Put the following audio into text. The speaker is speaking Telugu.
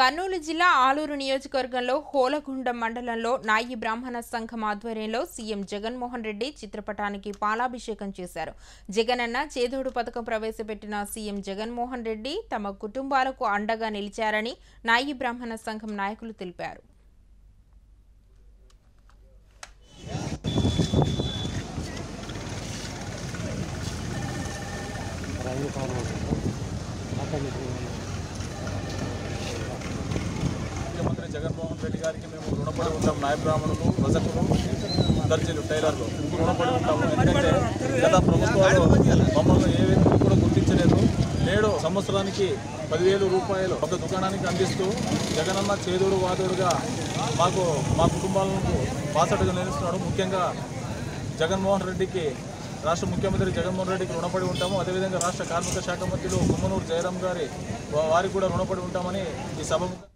కర్నూలు జిల్లా ఆలూరు నియోజకవర్గంలో హోలగుండం మండలంలో నాయి బ్రాహ్మణ సంఘం ఆధ్వర్యంలో సీఎం జగన్మోహన్ రెడ్డి చిత్రపటానికి పాలాభిషేకం చేశారు జగనన్న చేదోడు పథకం ప్రవేశపెట్టిన సీఎం జగన్మోహన్ రెడ్డి తమ కుటుంబాలకు అండగా నిలిచారని నాయి బ్రాహ్మణ సంఘం నాయకులు తెలిపారు ముఖ్యమంత్రి జగన్మోహన్ రెడ్డి గారికి మేము రుణపడి ఉంటాం నాయ బ్రాహ్మణులు రజకులు దర్జీలు టైలర్లు రుణపడి ఉంటాము ఎందుకంటే గత ప్రభుత్వాలు మమ్మల్ని ఏ వ్యక్తి కూడా గుర్తించలేదు నేడు సంవత్సరానికి పదివేలు రూపాయలు ఒక దుకాణానికి అందిస్తూ జగనన్న చేదోడు వాదోడుగా మాకు మా కుటుంబాలను బాసటగా నిలుస్తున్నాడు ముఖ్యంగా జగన్మోహన్ రెడ్డికి రాష్ట్ర ముఖ్యమంత్రి జగన్మోహన్ రెడ్డికి రుణపడి ఉంటాము అదేవిధంగా రాష్ట్ర కార్మిక శాఖ మంత్రులు కుమ్మనూరు జయరాం గారి వారికి కూడా రుణపడి ఉంటామని ఈ సభ